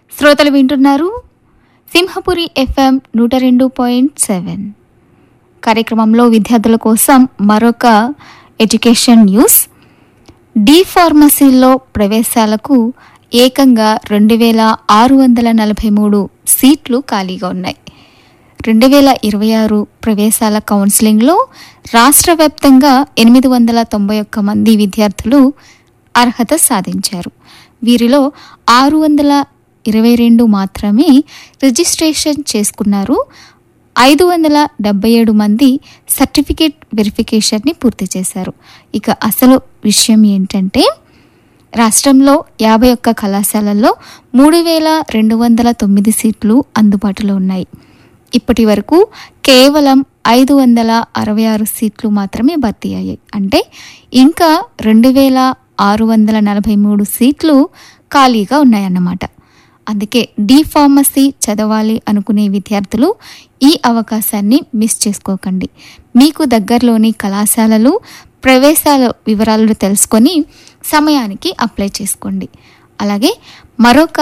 శ్రోతలు వింటున్నారు సింహపురి ఎఫ్ఎం నూట రెండు పాయింట్ సెవెన్ కార్యక్రమంలో విద్యార్థుల కోసం మరొక ఎడ్యుకేషన్ న్యూస్ డి ఫార్మసీలో ప్రవేశాలకు ఏకంగా రెండు వేల ఆరు వందల నలభై మూడు సీట్లు ఖాళీగా ఉన్నాయి రెండు వేల ఇరవై ఆరు ప్రవేశాల కౌన్సిలింగ్లో రాష్ట్ర వ్యాప్తంగా ఎనిమిది వందల తొంభై ఒక్క మంది విద్యార్థులు అర్హత సాధించారు వీరిలో ఆరు వందల ఇరవై రెండు మాత్రమే రిజిస్ట్రేషన్ చేసుకున్నారు ఐదు వందల డెబ్బై ఏడు మంది సర్టిఫికేట్ వెరిఫికేషన్ని పూర్తి చేశారు ఇక అసలు విషయం ఏంటంటే రాష్ట్రంలో యాభై ఒక్క కళాశాలల్లో మూడు వేల రెండు వందల తొమ్మిది సీట్లు అందుబాటులో ఉన్నాయి ఇప్పటి వరకు కేవలం ఐదు వందల అరవై ఆరు సీట్లు మాత్రమే భర్తీ అయ్యాయి అంటే ఇంకా రెండు వేల ఆరు వందల నలభై మూడు సీట్లు ఖాళీగా ఉన్నాయన్నమాట అందుకే డి ఫార్మసీ చదవాలి అనుకునే విద్యార్థులు ఈ అవకాశాన్ని మిస్ చేసుకోకండి మీకు దగ్గరలోని కళాశాలలు ప్రవేశాల వివరాలను తెలుసుకొని సమయానికి అప్లై చేసుకోండి అలాగే మరొక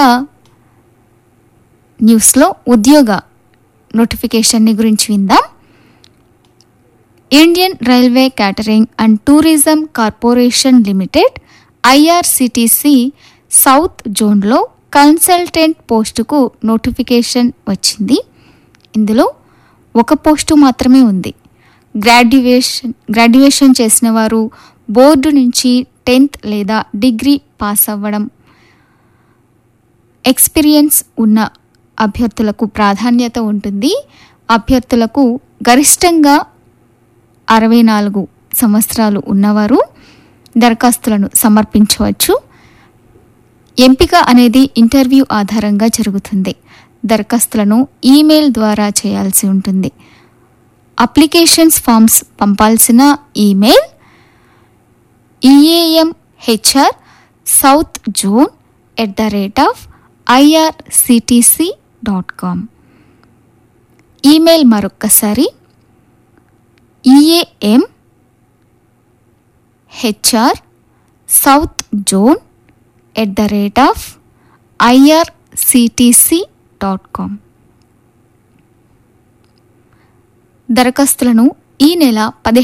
న్యూస్లో ఉద్యోగ నోటిఫికేషన్ని గురించి విందాం Indian railway catering and tourism corporation limited IRCTC south జోన్లో కన్సల్టెంట్ పోస్టుకు నోటిఫికేషన్ వచ్చింది ఇందులో ఒక పోస్టు మాత్రమే ఉంది గ్రాడ్యుయేషన్ గ్రాడ్యుయేషన్ చేసిన వారు బోర్డు నుంచి టెన్త్ లేదా డిగ్రీ పాస్ అవ్వడం ఎక్స్పీరియన్స్ ఉన్న అభ్యర్థులకు ప్రాధాన్యత ఉంటుంది అభ్యర్థులకు గరిష్టంగా అరవై నాలుగు సంవత్సరాలు ఉన్నవారు దరఖాస్తులను సమర్పించవచ్చు ఎంపిక అనేది ఇంటర్వ్యూ ఆధారంగా జరుగుతుంది దరఖాస్తులను ఈమెయిల్ ద్వారా చేయాల్సి ఉంటుంది అప్లికేషన్స్ ఫామ్స్ పంపాల్సిన email EAM HR south zone at the rate of IRCTC dot com email మరొక్కసారి EAM HR south zone at the rate of IRCTC dot com దరఖాస్తులను ఈ నెల పదిహేను